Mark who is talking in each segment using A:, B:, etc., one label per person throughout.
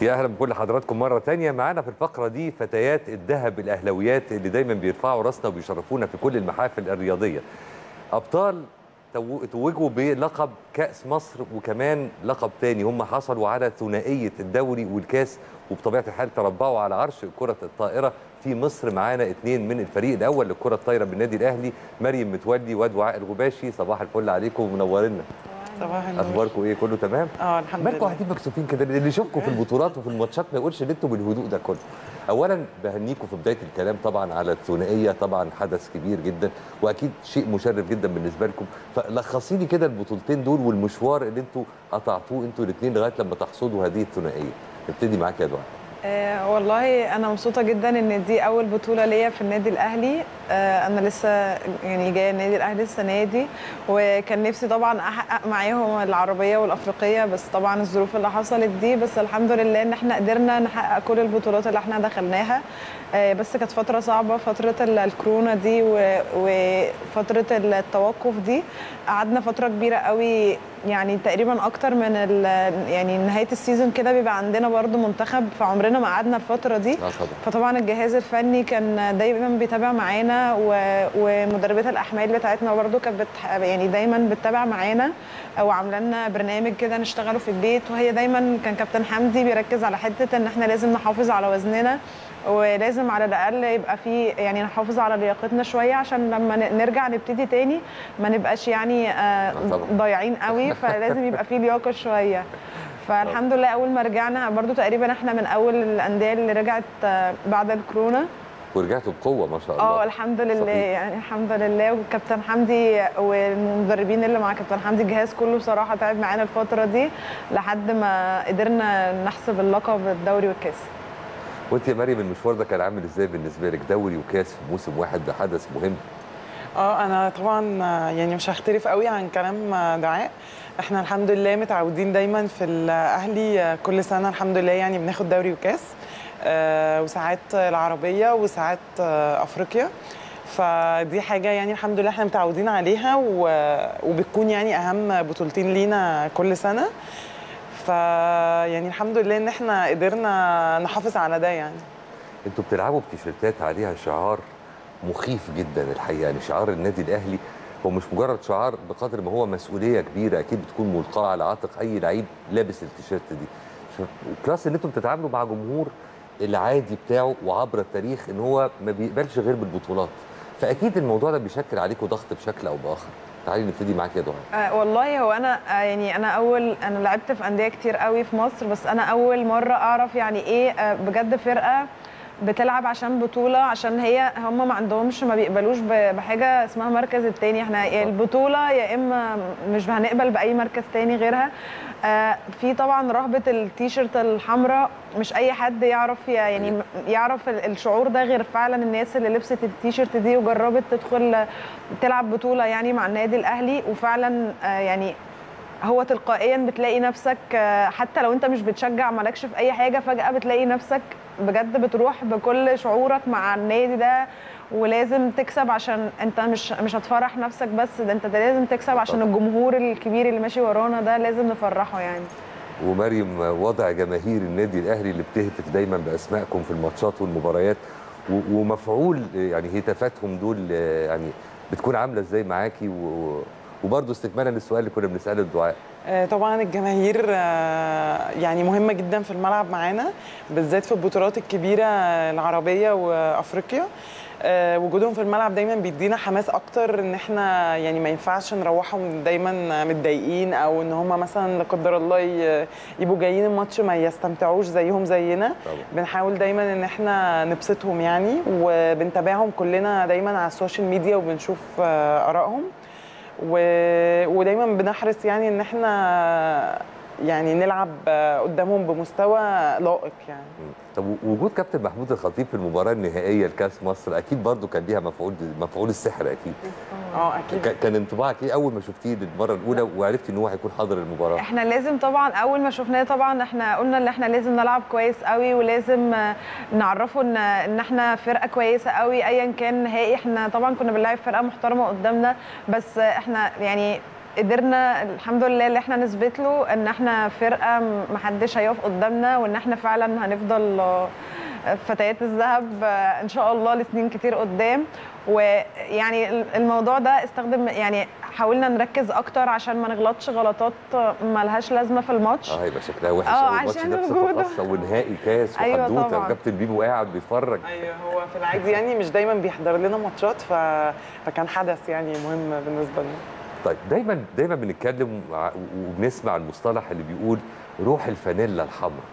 A: يا اهلا بكل حضراتكم مره تانية معانا في الفقره دي فتيات الذهب الاهلاويات اللي دايما بيرفعوا راسنا وبيشرفونا في كل المحافل الرياضيه ابطال تو- توجوا بلقب كاس مصر وكمان لقب تاني هم حصلوا على ثنائيه الدوري والكاس وبطبيعه الحال تربعوا على عرش كره الطائره في مصر معانا اثنين من الفريق الاول للكره الطايره بالنادي الاهلي مريم متولي ودعاء الغباشي صباح الفل عليكم ومنورنا
B: صباح النور
A: اخباركم ايه كله تمام
B: اه الحمد
A: مالكم
B: لله
A: قاعدين مكسوفين كده اللي يشوفكم في البطولات وفي الماتشات ما يقولش ان انتم بالهدوء ده كله اولا بهنيكم في بدايه الكلام طبعا على الثنائيه طبعا حدث كبير جدا واكيد شيء مشرف جدا بالنسبه لكم فلخصي لي كده البطولتين دول والمشوار اللي انتم قطعتوه انتوا الاثنين لغايه لما تحصدوا هذه الثنائيه نبتدي معاك يا دعاء
B: آه والله انا مبسوطه جدا ان دي اول بطوله ليا في النادي الاهلي آه انا لسه يعني جايه النادي الاهلي السنه دي وكان نفسي طبعا احقق معاهم العربيه والافريقيه بس طبعا الظروف اللي حصلت دي بس الحمد لله ان احنا قدرنا نحقق كل البطولات اللي احنا دخلناها آه بس كانت فتره صعبه فتره ال- الكورونا دي و- وفتره التوقف دي قعدنا فتره كبيره قوي يعني تقريبا اكتر من ال- يعني نهايه السيزون كده بيبقى عندنا برضو منتخب فعمرنا ما قعدنا الفتره دي
A: اه طبعا
B: فطبعا الجهاز الفني كان دايما بيتابع معانا و- ومدربات الاحمال بتاعتنا برضو كانت بتح... يعني دايما بتتابع معانا وعامله لنا برنامج كده نشتغله في البيت وهي دايما كان كابتن حمدي بيركز على حته ان احنا لازم نحافظ على وزننا ولازم على الاقل يبقى في يعني نحافظ على لياقتنا شويه عشان لما ن- نرجع نبتدي تاني ما نبقاش يعني آه،
A: طبعاً.
B: ضايعين قوي فلازم يبقى في لياقه شويه فالحمد لله اول ما رجعنا برضو تقريبا احنا من اول الانديه اللي رجعت آه، بعد الكورونا
A: ورجعتوا بقوه ما شاء الله
B: اه الحمد لله
A: صحيح.
B: يعني الحمد لله وكابتن حمدي والمدربين اللي مع كابتن حمدي الجهاز كله بصراحه تعب معانا الفتره دي لحد ما قدرنا نحسب اللقب الدوري والكاس
A: وانت يا مريم المشوار ده كان عامل ازاي بالنسبه لك دوري وكاس في موسم واحد ده حدث مهم
C: اه انا طبعا آه، يعني مش هختلف قوي عن كلام آه، دعاء احنا الحمد لله متعودين دايما في الاهلي آه، كل سنه الحمد لله يعني بناخد دوري وكاس آه، وساعات العربيه وساعات آه، افريقيا فدي حاجه يعني الحمد لله احنا متعودين عليها و- وبتكون يعني اهم بطولتين لينا كل سنه ف يعني الحمد لله ان احنا قدرنا نحافظ على ده يعني
A: انتوا بتلعبوا بتيشيرتات عليها شعار مخيف جدا الحقيقه يعني شعار النادي الاهلي هو مش مجرد شعار بقدر ما هو مسؤوليه كبيره اكيد بتكون ملقاه على عاتق اي لعيب لابس التيشيرت دي ف- بلس ان انتوا بتتعاملوا مع جمهور العادي بتاعه وعبر التاريخ ان هو ما بيقبلش غير بالبطولات فاكيد الموضوع ده بيشكل عليكم ضغط بشكل او باخر تعالي نبتدي معاك يا دعاء
B: آه والله هو انا آه يعني انا اول انا لعبت في انديه كتير قوي في مصر بس انا اول مره اعرف يعني ايه آه بجد فرقه بتلعب عشان بطوله عشان هي هم ما عندهمش ما بيقبلوش ب- بحاجه اسمها مركز التاني احنا يا البطوله يا اما مش هنقبل باي مركز تاني غيرها آه في طبعا رهبه التيشيرت الحمراء مش اي حد يعرف يعني يعرف ال- الشعور ده غير فعلا الناس اللي لبست التيشيرت دي وجربت تدخل تلعب بطوله يعني مع النادي الاهلي وفعلا آه يعني هو تلقائيا بتلاقي نفسك آه، حتى لو انت مش بتشجع مالكش في اي حاجه فجاه بتلاقي نفسك بجد بتروح بكل شعورك مع النادي ده ولازم تكسب عشان انت مش مش هتفرح نفسك بس ده انت ده لازم تكسب عشان
A: طبعاً.
B: الجمهور الكبير اللي ماشي ورانا ده لازم نفرحه يعني
A: ومريم وضع جماهير النادي الاهلي اللي بتهتف دايما باسمائكم في الماتشات والمباريات و- ومفعول يعني هتافاتهم دول يعني بتكون عامله ازاي معاكي و- وبرضه استكمالا للسؤال اللي كنا بنساله الدعاء
C: آه، طبعا الجماهير آه، يعني مهمة جدا في الملعب معانا بالذات في البطولات الكبيرة آه، العربية وأفريقيا آه، وجودهم في الملعب دايما بيدينا حماس اكتر ان احنا يعني ما ينفعش نروحهم دايما متضايقين او ان هم مثلا لا قدر الله ي- يبقوا جايين الماتش ما يستمتعوش زيهم زينا
A: طبعا
C: بنحاول دايما ان احنا نبسطهم يعني وبنتابعهم كلنا دايما على السوشيال ميديا وبنشوف آه، ارائهم و... ودايما بنحرص يعني ان احنا يعني نلعب آه، قدامهم بمستوى لائق يعني
A: مم. طب وجود كابتن محمود الخطيب في المباراه النهائيه لكاس مصر اكيد برضه كان ليها مفعول مفعول السحر اكيد
C: اه اكيد
A: ك- كان انطباعك ايه اول ما شفتيه للمره الاولى وعرفتي ان هو هيكون حاضر المباراه
B: احنا لازم طبعا اول ما شفناه طبعا احنا قلنا ان احنا لازم نلعب كويس قوي ولازم آه، نعرفه ان ان احنا فرقه كويسه قوي ايا كان نهائي احنا طبعا كنا بنلعب فرقه محترمه قدامنا بس آه، احنا يعني قدرنا الحمد لله اللي احنا نثبت له ان احنا فرقه م- محدش هيقف قدامنا وان احنا فعلا هنفضل آه، فتيات الذهب آه، ان شاء الله لسنين كتير قدام ويعني ال- الموضوع ده استخدم يعني حاولنا نركز اكتر عشان ما نغلطش غلطات آه، ملهاش لازمه في الماتش
A: اه هيبقى شكلها وحش
B: آه،
A: قوي الماتش
B: عشان
A: ده بصفه
B: وجوده.
A: خاصه ونهائي كاس
B: أيوة
A: وحدوته
B: طبعاً.
A: وكابتن بيبو قاعد بيتفرج
C: ايوه هو في العادي يعني مش دايما بيحضر لنا ماتشات ف... فكان حدث يعني مهم بالنسبه لنا
A: طيب دايما دايما بنتكلم وع- وبنسمع المصطلح اللي بيقول روح الفانيلا الحمراء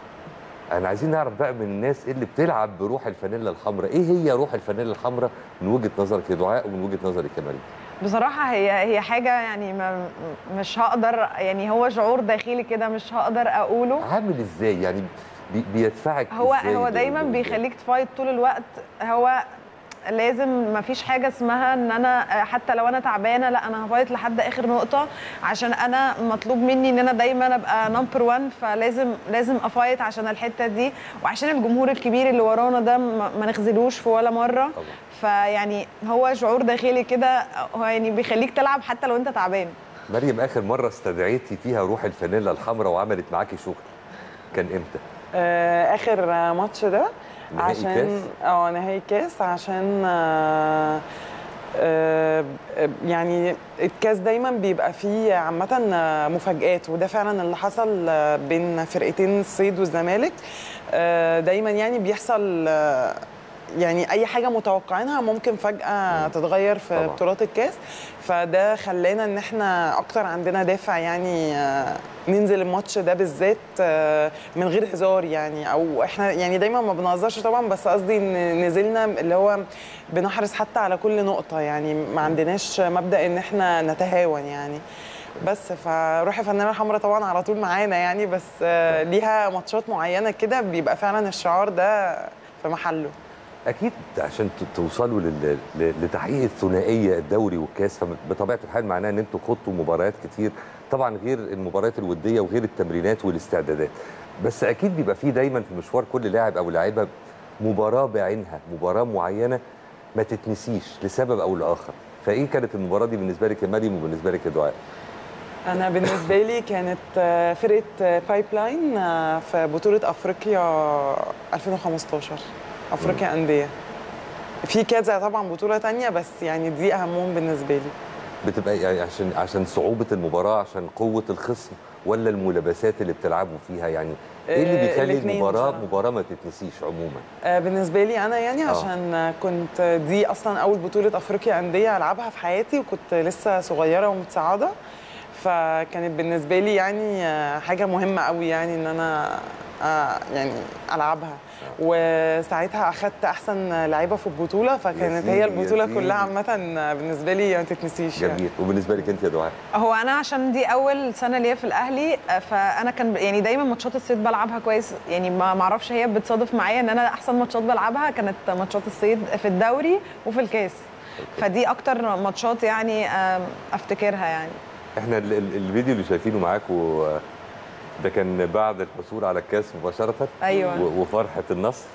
A: انا عايزين نعرف بقى من الناس اللي بتلعب بروح الفانيلا الحمراء ايه هي روح الفانيلا الحمراء من وجهه نظرك يا دعاء ومن وجهه نظرك يا مريم
B: بصراحة هي هي حاجة يعني ما مش هقدر يعني هو شعور داخلي كده مش هقدر أقوله
A: عامل ازاي يعني بي بيدفعك
B: هو
A: إزاي
B: هو
A: ده-
B: دايما
A: ده-
B: بيخليك تفايت طول الوقت هو لازم ما فيش حاجه اسمها ان انا حتى لو انا تعبانه لا انا هفايت لحد اخر نقطه عشان انا مطلوب مني ان انا دايما ابقى نمبر 1 فلازم لازم افايت عشان الحته دي وعشان الجمهور الكبير اللي ورانا ده ما ما نخذلوش في ولا مره
A: طبعا
B: فيعني هو شعور داخلي كده هو يعني بيخليك تلعب حتى لو انت تعبان
A: مريم اخر مره استدعيتي فيها روح الفانيلا الحمراء وعملت معاكي شغل كان امتى
C: آه، اخر آه، ماتش ده
A: نهائي
C: عشان
A: كاس؟
C: اه نهائي كاس عشان آه، آه، يعني الكاس دايما بيبقى فيه عامة آه، مفاجآت وده فعلا اللي حصل آه، بين فرقتين الصيد والزمالك آه، دايما يعني بيحصل آه، يعني اي حاجه متوقعينها ممكن فجاه تتغير في
A: طبعاً.
C: بطولات الكاس فده خلانا ان احنا اكتر عندنا دافع يعني آه، ننزل الماتش ده بالذات آه، من غير هزار يعني او احنا يعني دايما ما بنهزرش طبعا بس قصدي ان نزلنا اللي هو بنحرص حتى على كل نقطه يعني ما عندناش مبدا ان احنا نتهاون يعني بس فروح الفنانه الحمراء طبعا على طول معانا يعني بس آه، ليها ماتشات معينه كده بيبقى فعلا الشعار ده في محله
A: اكيد عشان ت- توصلوا لل... ل- لتحقيق الثنائيه الدوري والكاس فبطبيعه الحال معناه ان انتوا خضتوا مباريات كتير طبعا غير المباريات الوديه وغير التمرينات والاستعدادات بس اكيد بيبقى فيه دايما في مشوار كل لاعب او لاعيبه مباراه بعينها مباراه معينه ما تتنسيش لسبب او لاخر فايه كانت المباراه دي بالنسبه لك يا مريم وبالنسبه لك يا دعاء
C: انا بالنسبه لي كانت آه، فرقه آه، بايب لاين آه، في بطوله افريقيا 2015 افريقيا انديه في كذا طبعا بطوله تانية بس يعني دي اهمهم بالنسبه لي
A: بتبقى يعني عشان عشان صعوبه المباراه عشان قوه الخصم ولا الملابسات اللي بتلعبوا فيها يعني ايه اللي
C: آه،
A: بيخلي
C: الاتنين
A: المباراه
C: بصراحة.
A: مباراه ما تتنسيش عموما
C: آه، بالنسبه لي انا يعني
A: آه.
C: عشان آه، كنت دي اصلا اول بطوله افريقيا انديه العبها في حياتي وكنت لسه صغيره ومتصاعده فكانت بالنسبه لي يعني آه، حاجه مهمه قوي يعني ان انا آه، يعني العبها وساعتها اخدت احسن لعيبه في البطوله فكانت
A: سيدي،
C: هي
A: يا
C: البطوله
A: سيدي.
C: كلها عامه بالنسبه لي ما تتنسيش يعني.
A: جميل وبالنسبه لك انت يا دعاء
B: هو انا عشان دي اول سنه ليا في الاهلي آه، فانا كان يعني دايما ماتشات الصيد بلعبها كويس يعني ما معرفش هي بتصادف معايا ان انا احسن ماتشات بلعبها كانت ماتشات الصيد في الدوري وفي الكاس فدي اكتر ماتشات يعني آم، افتكرها يعني
A: احنا ال- ال- الفيديو اللي شايفينه معاكم آه، ده كان بعد الحصول على الكاس مباشره
B: أيوة.
A: و- وفرحه النصر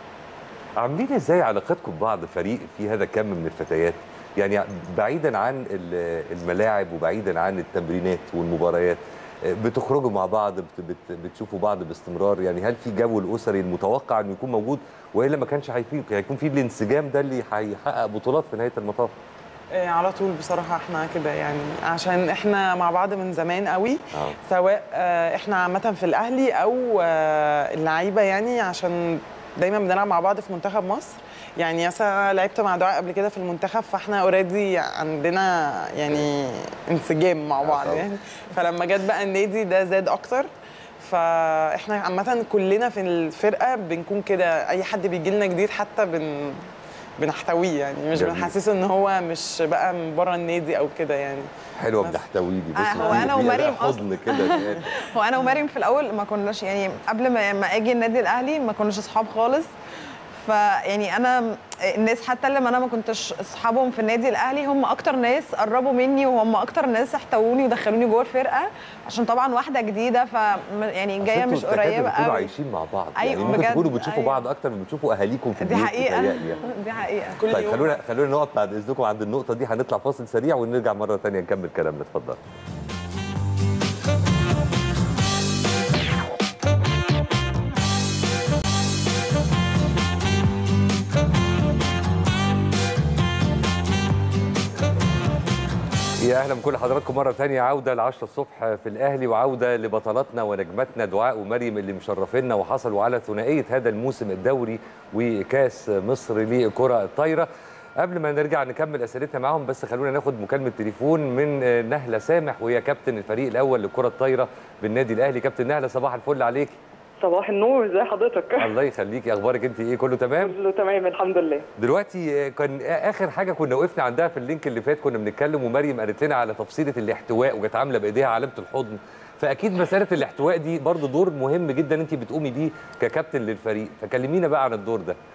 A: عاملين ازاي علاقتكم ببعض فريق في هذا الكم من الفتيات يعني بعيدا عن ال- الملاعب وبعيدا عن التمرينات والمباريات آه، بتخرجوا مع بعض بت بت بتشوفوا بعض باستمرار يعني هل في جو الاسري المتوقع انه يكون موجود والا ما كانش هيفي- هيكون في الانسجام ده اللي هيحقق بطولات في نهايه المطاف
C: آه، على طول بصراحة احنا كده يعني عشان احنا مع بعض من زمان قوي
A: آه.
C: سواء آه، احنا عامة في الأهلي أو آه، اللعيبة يعني عشان دايما بنلعب مع بعض في منتخب مصر يعني مثلا أنا لعبت مع دعاء قبل كده في المنتخب فاحنا اوريدي عندنا يعني انسجام مع
A: آه،
C: بعض
A: طبعاً.
C: يعني فلما جت بقى النادي ده زاد أكتر فاحنا عامة كلنا في الفرقة بنكون كده أي حد بيجي لنا جديد حتى بن بنحتويه يعني مش
A: جميل.
C: بنحسسه ان هو مش بقى من بره النادي او كده يعني
A: حلوه
C: بس.
A: بنحتوي دي
B: آه، هو
A: في-
B: أنا
A: في أداء
B: ومريم
A: حضن كده يعني.
B: هو انا ومريم في الاول ما كناش يعني قبل ما ما اجي النادي الاهلي ما كناش اصحاب خالص فيعني انا الناس حتى اللي انا ما كنتش اصحابهم في النادي الاهلي هم اكتر ناس قربوا مني وهم اكتر ناس احتووني ودخلوني جوه الفرقه عشان طبعا واحده جديده ف يعني جايه
A: أصل
B: مش
A: انتوا التكاتك
B: قريبه
A: بتكونوا
B: قوي
A: عايشين مع بعض
B: أيوة
A: يعني ممكن
B: بجد،
A: تكونوا بتشوفوا
B: أيوة.
A: بعض اكتر من بتشوفوا اهاليكم في
B: دي
A: البيت
B: حقيقه
A: متهيألي يعني.
B: دي حقيقه
C: كل
A: طيب
C: يوم
A: خلونا خلونا نقف بعد اذنكم عند النقطه دي هنطلع فاصل سريع ونرجع مره ثانيه نكمل كلامنا اتفضل يا اهلا بكل حضراتكم مره ثانيه عوده ل 10 الصبح في الاهلي وعوده لبطلاتنا ونجمتنا دعاء ومريم اللي مشرفينا وحصلوا على ثنائيه هذا الموسم الدوري وكاس مصر لكره الطايره قبل ما نرجع نكمل اسئلتنا معاهم بس خلونا ناخد مكالمه تليفون من نهله سامح وهي كابتن الفريق الاول لكره الطايره بالنادي الاهلي كابتن نهله صباح الفل عليك
D: صباح النور ازي حضرتك
A: الله يخليكي اخبارك انت ايه كله تمام
D: كله تمام الحمد لله
A: دلوقتي كان اخر حاجه كنا وقفنا عندها في اللينك اللي فات كنا بنتكلم ومريم قالت لنا على تفصيله الاحتواء وكانت عامله بايديها علامه الحضن فاكيد مساله الاحتواء دي برضو دور مهم جدا انت بتقومي بيه ككابتن للفريق فكلمينا بقى عن الدور ده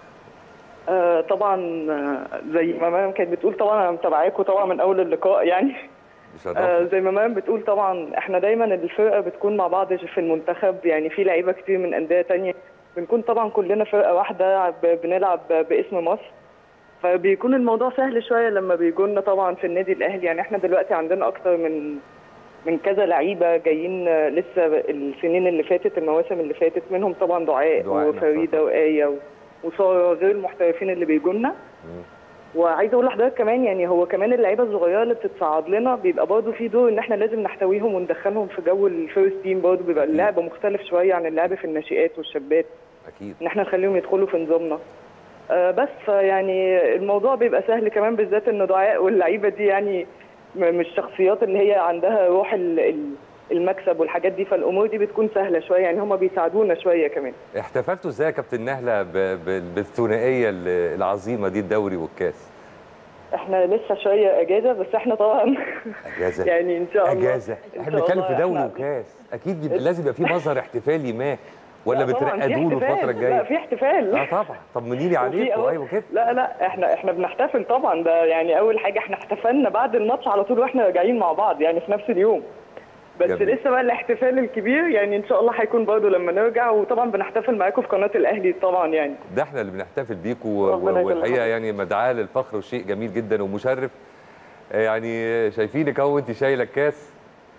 D: آه طبعا آه، زي ما مام كانت بتقول طبعا انا متابعاكم طبعا من اول اللقاء يعني آه
A: بشرفنا
D: زي ما مام بتقول طبعا احنا دايما الفرقه بتكون مع بعض في المنتخب يعني في لعيبه كتير من انديه تانية بنكون طبعا كلنا فرقه واحده ب- بنلعب باسم مصر فبيكون الموضوع سهل شويه لما بيجولنا طبعا في النادي الاهلي يعني احنا دلوقتي عندنا اكتر من من كذا لعيبه جايين آه، لسه السنين اللي فاتت المواسم اللي فاتت منهم طبعا دعاء
A: دعاء
D: وفريده وايه و- وساره غير المحترفين اللي بيجولنا وعايزه اقول لحضرتك كمان يعني هو كمان اللعيبه الصغيره اللي بتتصعد لنا بيبقى برضه في دور ان احنا لازم نحتويهم وندخلهم في جو الفيرست تيم برضه بيبقى اللعب مختلف شويه عن اللعب في الناشئات والشابات
A: اكيد
D: ان احنا نخليهم يدخلوا في نظامنا آه بس يعني الموضوع بيبقى سهل كمان بالذات ان دعاء واللعيبه دي يعني م- مش الشخصيات اللي هي عندها روح ال- ال- المكسب والحاجات دي فالامور دي بتكون سهله شويه يعني هم بيساعدونا شويه كمان
A: احتفلتوا ازاي يا كابتن نهله ب- ب- بالثنائيه ال- العظيمه دي الدوري والكاس
D: احنا لسه شويه اجازه بس احنا طبعا
A: اجازه
D: يعني ان شاء الله
A: اجازه
D: إن
A: احنا
D: شاء
A: بنتكلم
D: الله
A: في دوري
D: إحنا-
A: وكاس اكيد بيبقى لازم يبقى في مظهر احتفالي ما ولا
D: لا طبعاً في
A: بترقدوا له
D: احتفال.
A: الفتره
D: لا
A: الجايه
D: في احتفال
A: اه طبعا طمنيني عليكم
D: أهو-
A: ايوه كده
D: لا لا احنا احنا بنحتفل طبعا ده يعني اول حاجه احنا احتفلنا بعد الماتش على طول واحنا راجعين مع بعض يعني في نفس اليوم بس
A: جميل.
D: لسه بقى الاحتفال الكبير يعني ان شاء الله هيكون برضه لما نرجع وطبعا بنحتفل معاكم في قناه الاهلي طبعا يعني
A: ده احنا اللي بنحتفل بيكم و-
D: ربنا يخليك.
A: والحقيقه يعني مدعاه للفخر وشيء جميل جدا ومشرف آه، يعني شايفينك اهو انت شايله الكاس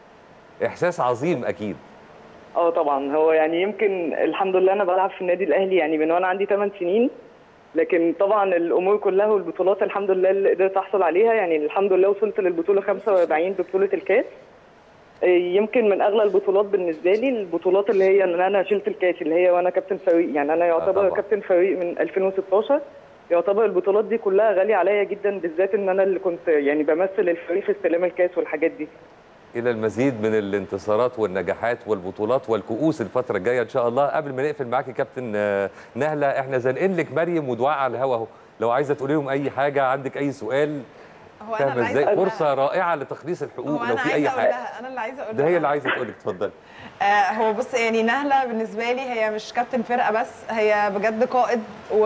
A: احساس عظيم اكيد
D: اه طبعا هو يعني يمكن الحمد لله انا بلعب في النادي الاهلي يعني من وانا عندي 8 سنين لكن طبعا الامور كلها والبطولات الحمد لله اللي قدرت احصل عليها يعني الحمد لله وصلت للبطوله 45 ببطوله الكاس إيه، يمكن من اغلى البطولات بالنسبه لي البطولات اللي هي ان انا شلت الكاس اللي هي وانا كابتن فريق يعني انا يعتبر
A: طبعاً.
D: كابتن فريق من 2016 يعتبر البطولات دي كلها غاليه عليا جدا بالذات ان انا اللي كنت يعني بمثل الفريق في استلام الكاس والحاجات دي
A: الى المزيد من الانتصارات والنجاحات والبطولات والكؤوس الفتره الجايه ان شاء الله قبل ما نقفل معاكي كابتن آه، نهله احنا زنقين لك مريم ودعاء على الهوا اهو لو عايزه تقولي لهم اي حاجه عندك اي سؤال
B: هو انا اللي
A: فاهمه
B: عايزه
A: ازاي
B: أقولها.
A: فرصه رائعه لتخليص
B: هو
A: الحقوق
B: انا
A: لو في
B: عايزه
A: اي
B: اقول
A: حاجه
B: لها انا اللي عايزه اقول
A: ده هي
B: لها.
A: اللي عايزه تقولك اتفضلي
B: آه، هو بص يعني نهله بالنسبه لي هي مش كابتن فرقه بس هي بجد قائد و...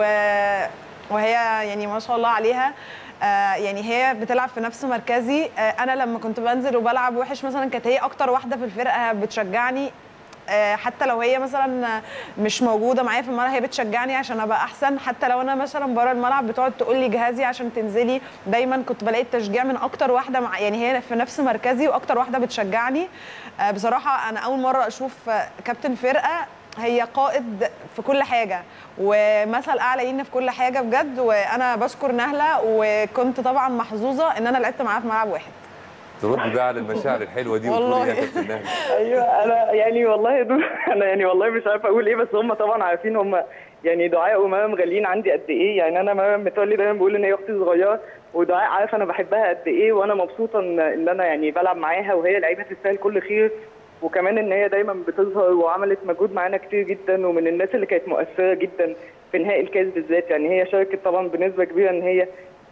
B: وهي يعني ما شاء الله عليها آه، يعني هي بتلعب في نفس مركزي آه، انا لما كنت بنزل وبلعب وحش مثلا كانت هي اكتر واحده في الفرقه بتشجعني آه، حتى لو هي مثلا مش موجوده معايا في الملعب هي بتشجعني عشان ابقى احسن حتى لو انا مثلا بره الملعب بتقعد تقول لي جهازي عشان تنزلي دايما كنت بلاقي التشجيع من اكتر واحده مع يعني هي في نفس مركزي واكتر واحده بتشجعني آه، بصراحه انا اول مره اشوف آه، كابتن فرقه هي قائد في كل حاجه ومثل اعلى لينا في كل حاجه بجد وانا بشكر نهله وكنت طبعا محظوظه ان انا لعبت معاها في ملعب واحد
A: تردي بقى على المشاعر الحلوه دي وتقولي
B: والله.
A: يا كابتن نهله
D: ايوه انا يعني والله يا دول انا يعني والله مش عارفه اقول ايه بس هم طبعا عارفين هم يعني دعاء ومريم غاليين عندي قد ايه يعني انا مريم متولي دايما بقول ان هي اختي صغيره ودعاء عارف انا بحبها قد ايه وانا مبسوطه ان ان انا يعني بلعب معاها وهي لعيبه تستاهل كل خير وكمان ان هي دايما بتظهر وعملت مجهود معانا كتير جدا ومن الناس اللي كانت مؤثره جدا في نهائي الكاس بالذات يعني هي شاركت طبعا بنسبه كبيره ان هي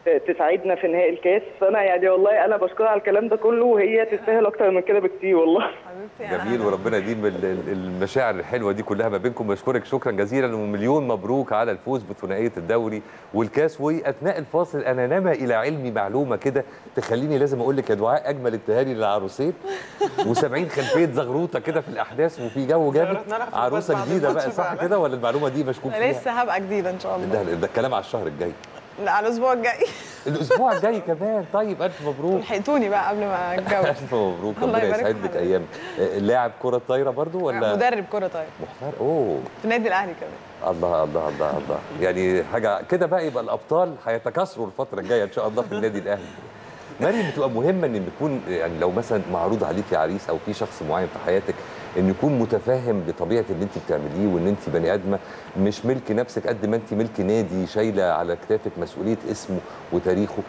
D: ت- تساعدنا في نهائي الكاس فانا يعني والله انا بشكرها على الكلام ده كله وهي تستاهل اكتر من كده بكتير والله
B: حبيبتي أنا-
A: جميل وربنا يديم ال- ال- المشاعر الحلوه دي كلها ما بينكم بشكرك شكرا جزيلا ومليون مبروك على الفوز بثنائيه الدوري والكاس واثناء الفاصل انا نما الى علمي معلومه كده تخليني لازم اقول لك يا دعاء اجمل التهاني للعروسين وسامعين خلفيه زغروطه كده في الاحداث وفي جو جامد
C: زغرتنا لها في
A: عروسه
C: البث بعد
A: جديده بقى
C: الماتش
A: صح
C: فعلا.
A: كده ولا المعلومه دي مشكوك
B: أنا
A: فيها
B: لسه هبقى جديده ان شاء الله
A: ده ده الكلام على الشهر الجاي
B: لا على الاسبوع الجاي
A: الاسبوع الجاي كمان طيب الف مبروك
B: لحقتوني بقى قبل ما اتجوز
A: الف مبروك
B: الله
A: ربنا
B: يبارك
A: يسعد
B: في
A: لك
B: حضرتك.
A: ايام لاعب كره طايره برضو ولا
B: مدرب كره طايره
A: محترف اوه
B: في النادي الاهلي كمان
A: الله الله الله الله يعني حاجه كده بقى يبقى الابطال هيتكاثروا الفتره الجايه ان شاء الله في النادي الاهلي مريم بتبقى مهمه ان يكون يعني لو مثلا معروض عليكي عريس او في شخص معين في حياتك ان يكون متفاهم لطبيعه اللي انت بتعمليه وان انت بني ادمه مش ملك نفسك قد ما انت ملك نادي شايله على كتافك مسؤوليه اسمه وتاريخه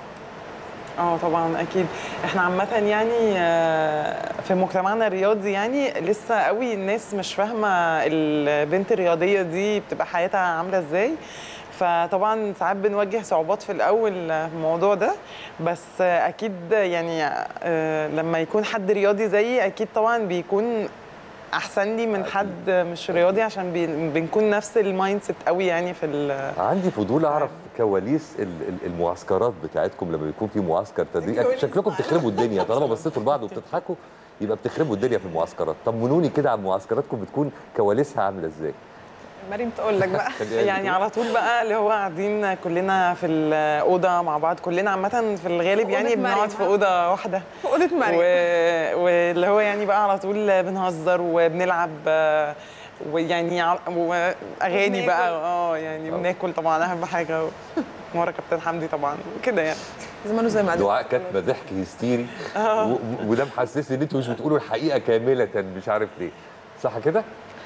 C: اه طبعا اكيد احنا عامه يعني آه، في مجتمعنا الرياضي يعني لسه قوي الناس مش فاهمه البنت الرياضيه دي بتبقى حياتها عامله ازاي فطبعا ساعات بنواجه صعوبات في الاول في الموضوع ده بس آه، اكيد يعني آه، لما يكون حد رياضي زيي اكيد طبعا بيكون احسن لي من حد مش رياضي عشان بي- بنكون نفس المايند سيت قوي يعني في ال-
A: عندي فضول اعرف كواليس ال- ال- المعسكرات بتاعتكم لما بيكون في معسكر تدريب أكيد شكلكم بتخربوا الدنيا طالما بصيتوا لبعض وبتضحكوا يبقى بتخربوا الدنيا في المعسكرات طمنوني كده عن معسكراتكم بتكون كواليسها عامله ازاي
B: مريم تقول لك بقى
C: يعني على طول بقى اللي هو قاعدين كلنا في الاوضه مع بعض كلنا عامه في الغالب
B: في
C: يعني
B: أوضة
C: بنقعد
B: مريم،
C: في
B: ها؟
C: اوضه واحده
B: في اوضه
C: و...
B: مريم
C: واللي هو يعني بقى على طول بنهزر وبنلعب آه، ويعني ع- واغاني
B: وبناكل.
C: بقى اه يعني
A: آه.
C: بناكل طبعا اهم حاجه مره كابتن حمدي طبعا كده يعني
B: زمانه زي ما
A: دعاء كاتبه ضحك هستيري و- و- وده محسسني ان انتوا مش بتقولوا الحقيقه كامله مش عارف ليه صح كده؟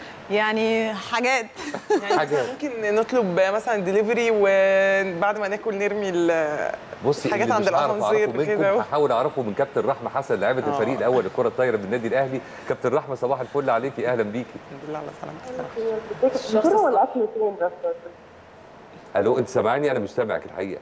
B: يعني حاجات
C: يعني
A: حاجة.
C: مثلاً ممكن نطلب مثلا دليفري وبعد ما ناكل نرمي ال-
A: بصي
C: حاجات
A: اللي
C: عند
A: مش هعرف
C: الأسانسير
A: أعرفه
C: كده.
A: منكم هحاول اعرفه من كابتن رحمه حسن لاعبه
C: آه.
A: الفريق الاول للكره الطايره بالنادي الاهلي كابتن رحمه صباح الفل عليكي اهلا بيكي
C: الحمد لله على سلامتك
D: الدكتور ولا اكل فين بس
A: الو انت سامعاني انا مش سامعك الحقيقه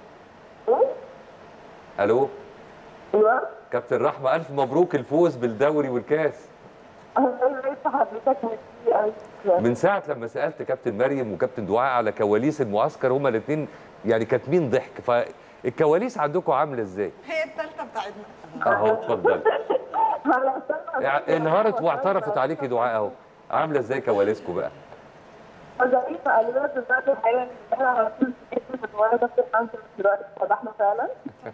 A: الو
D: ايوه
A: كابتن رحمه الف مبروك الفوز بالدوري والكاس
D: انا لسه حضرتك ميرسي قوي
A: من ساعه لما سالت كابتن مريم وكابتن دعاء على كواليس المعسكر هما الاثنين يعني كاتمين ضحك فالكواليس عندكم عامله ازاي؟
B: هي الثالثه بتاعتنا
A: اهو اتفضل انهارت واعترفت عليكي دعاء اهو عامله ازاي كواليسكم بقى؟
D: زي ما قالوا دلوقتي الحقيقه احنا على طول اسم وانا دكتور حمزه دلوقتي فتحنا فعلا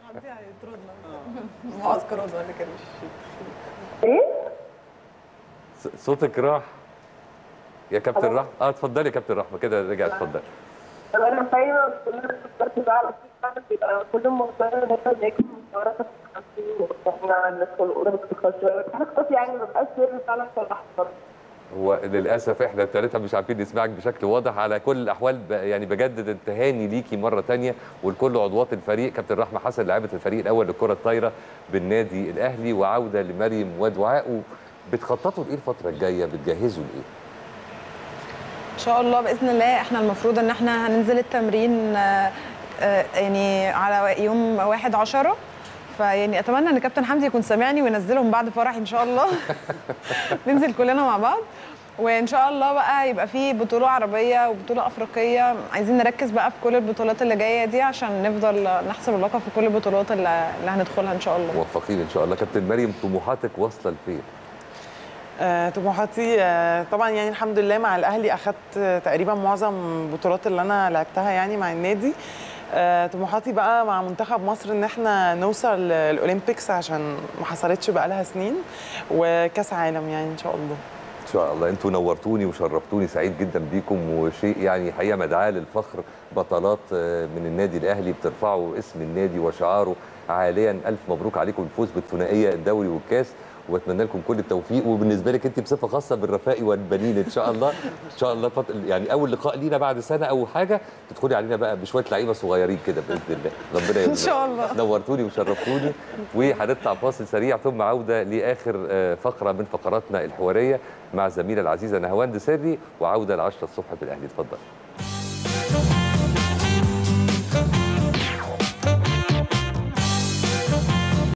B: معسكرات ولا كده
D: ايه؟
A: ص- صوتك راح يا كابتن رحمه اه اتفضلي يا كابتن رحمه كده رجع اتفضل
D: انا دايما كلنا بنفكر بقى على طول فعلا بيبقى كل مؤتمر ان احنا بناكل مشوارات احنا ندخل الاوضه باستخدام احنا خلاص يعني ما بقاش سر فعلا في اللحظه
A: هو للاسف احنا الثلاثه مش عارفين نسمعك بشكل واضح على كل الاحوال ب- يعني بجدد التهاني ليكي مره تانية ولكل عضوات الفريق كابتن رحمه حسن لاعبه الفريق الاول للكره الطايره بالنادي الاهلي وعوده لمريم ودعاء بتخططوا لايه الفتره الجايه بتجهزوا لايه
B: ان شاء الله باذن الله احنا المفروض ان احنا هننزل التمرين آه، آه، يعني على يوم 1 10 فيعني اتمنى ان كابتن حمدي يكون سامعني وينزلهم بعد فرحي ان شاء الله ننزل كلنا مع بعض وان شاء الله بقى يبقى في بطوله عربيه وبطوله افريقيه عايزين نركز بقى في كل البطولات اللي جايه دي عشان نفضل نحسب اللقب في كل البطولات اللي اللي هندخلها ان شاء الله
A: موفقين ان شاء الله كابتن مريم طموحاتك واصله لفين
C: آه، طموحاتي آه، طبعا يعني الحمد لله مع الاهلي اخدت آه، تقريبا معظم البطولات اللي انا لعبتها يعني مع النادي آه، طموحاتي بقى مع منتخب مصر ان احنا نوصل الاولمبيكس عشان ما حصلتش بقى لها سنين وكاس عالم يعني ان شاء الله
A: ان شاء الله انتوا نورتوني وشرفتوني سعيد جدا بيكم وشيء يعني حقيقه مدعاه للفخر بطلات آه، من النادي الاهلي بترفعوا اسم النادي وشعاره عاليا الف مبروك عليكم الفوز بالثنائيه الدوري والكاس واتمنى لكم كل التوفيق وبالنسبه لك انت بصفه خاصه بالرفاء والبنين ان شاء الله ان شاء الله فط... يعني اول لقاء لينا بعد سنه او حاجه تدخلي علينا بقى بشويه لعيبه صغيرين كده باذن الله ربنا يرزقك
B: إن شاء الله.
A: نورتوني وشرفتوني وهنطلع فاصل سريع ثم عوده لاخر آه، فقره من فقراتنا الحواريه مع الزميله العزيزه نهاوند سري وعوده ل 10 الصبح في الاهلي اتفضل